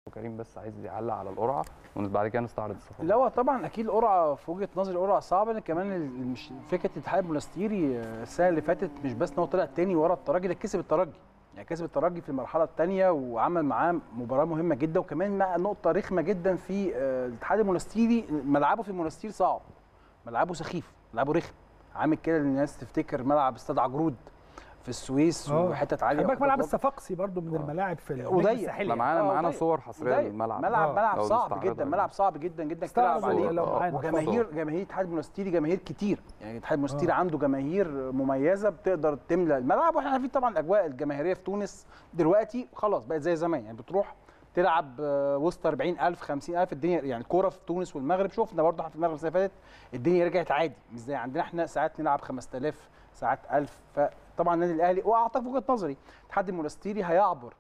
كريم بس عايز يعلق على القرعه وبعد كده نستعرض الصفقات لا هو طبعا اكيد القرعه في وجهه نظري القرعه صعبه لان كمان ال- مش فكره الاتحاد المونستيري آه، السنه اللي فاتت مش بس ان هو طلع تاني ورا الترجي ده كسب الترجي يعني كسب الترجي في المرحله الثانيه وعمل معاه مباراه مهمه جدا وكمان مع نقطه رخمه جدا في آه، الاتحاد المونستيري ملعبه في المونستير صعب ملعبه سخيف ملعبه رخم عامل كده الناس تفتكر ملعب استاد عجرود في السويس آه. وحتت عاليه خلي بالك ملعب وخطوط الصفاقسي برضو من آه. الملاعب في النجم وضيق. الساحلي لا معانا آه، معانا ضيق. صور حصريه ضيق. للملعب ملعب آه. ملعب لو صعب نستعرضها جدا يعني. ملعب صعب جدا جدا تلعب استعرضوا عليه لو آه، معانا وجماهير جماهير الاتحاد المونستيري جماهير كتير يعني الاتحاد المونستيري آه. عنده جماهير مميزه بتقدر تملى الملعب واحنا عارفين طبعا الاجواء الجماهيريه في تونس دلوقتي خلاص بقت زي زمان يعني بتروح تلعب آه، وسط 40000 50000 الدنيا يعني الكوره في تونس والمغرب شفنا برضه احنا في المغرب السنه اللي فاتت الدنيا رجعت عادي مش زي عندنا احنا ساعات نلعب 5000 ساعات 1000 فطبعا النادي الاهلي واعتقد في وجهه نظري الاتحاد المونستيري هيعبر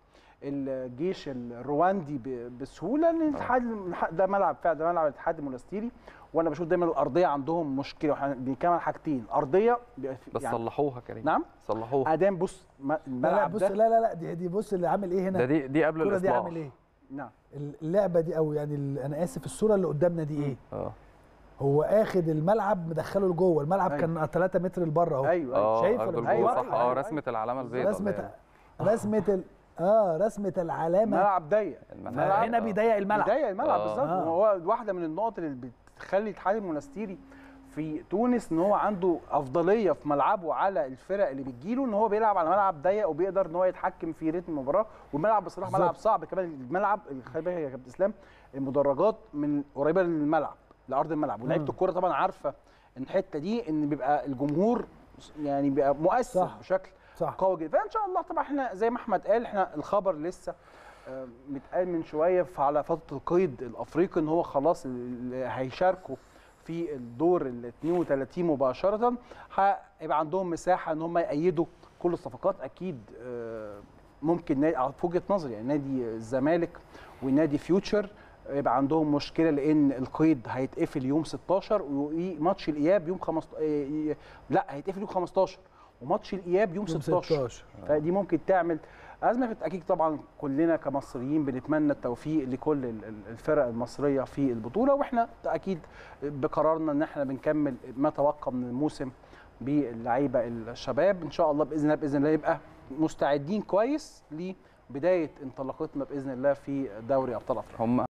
الجيش الرواندي ب- بسهوله لان الاتحاد ده ملعب فعلا ده ملعب الاتحاد المونستيري وانا بشوف دايما الارضيه عندهم مشكله واحنا بنتكلم عن حاجتين ارضيه بيبقى في- بس يعني صلحوها كريم نعم صلحوها ادام بص م- لا لا الملعب بص ده لا لا لا دي, دي بص اللي عامل ايه هنا ده دي دي قبل الكوره دي الاصلاح عامل ايه نعم اللعبه دي او يعني ال- انا اسف الصوره اللي قدامنا دي ايه اه هو اخد الملعب مدخله لجوه الملعب أيوة. كان 3 متر لبره اهو ايوه ايوه اه شايف أخدوا ولا الجول مش صح شايف؟ اه أيوة. رسمه العلامه البيضاء رسمه رسمه ال... اه رسمه العلامه ملعب ضيق الملعب. هنا بيضيق الملعب بيضيق الملعب آه. بالظبط آه. هو واحده من النقط اللي بتخلي الاتحاد المونستيري في تونس ان هو عنده افضليه في ملعبه على الفرق اللي بتجيله ان هو بيلعب على ملعب ضيق وبيقدر ان هو يتحكم في رتم المباراه والملعب بصراحه بالظبط. ملعب صعب كمان الملعب خلي بالك يا كابتن اسلام المدرجات من قريبه للملعب لارض الملعب ولعيبه مم. الكوره طبعا عارفه ان الحته دي ان بيبقى الجمهور يعني بيبقى مؤثر صح. بشكل صح قوي جدا فان شاء الله طبعا احنا زي ما احمد قال احنا الخبر لسه آه، متقال من شويه ف- على فتره القيد الافريقي ان هو خلاص ال- هيشاركوا في الدور ال 32 مباشره هيبقى عندهم مساحه ان هم يأيدوا كل الصفقات اكيد آه، ممكن نادي في وجهه نظري يعني نادي الزمالك ونادي فيوتشر يبقى عندهم مشكله لان القيد هيتقفل يوم 16 وماتش الاياب يوم 15 لا هيتقفل يوم 15 وماتش الاياب يوم يوم 16 16 فدي ممكن تعمل ازمه اكيد طبعا كلنا كمصريين بنتمنى التوفيق لكل ال- ال- الفرق المصريه في البطوله واحنا اكيد بقرارنا ان احنا بنكمل ما تبقى من الموسم باللعيبه الشباب ان شاء الله باذن الله باذن الله يبقى مستعدين كويس لبدايه انطلاقتنا باذن الله في دوري ابطال افريقيا هم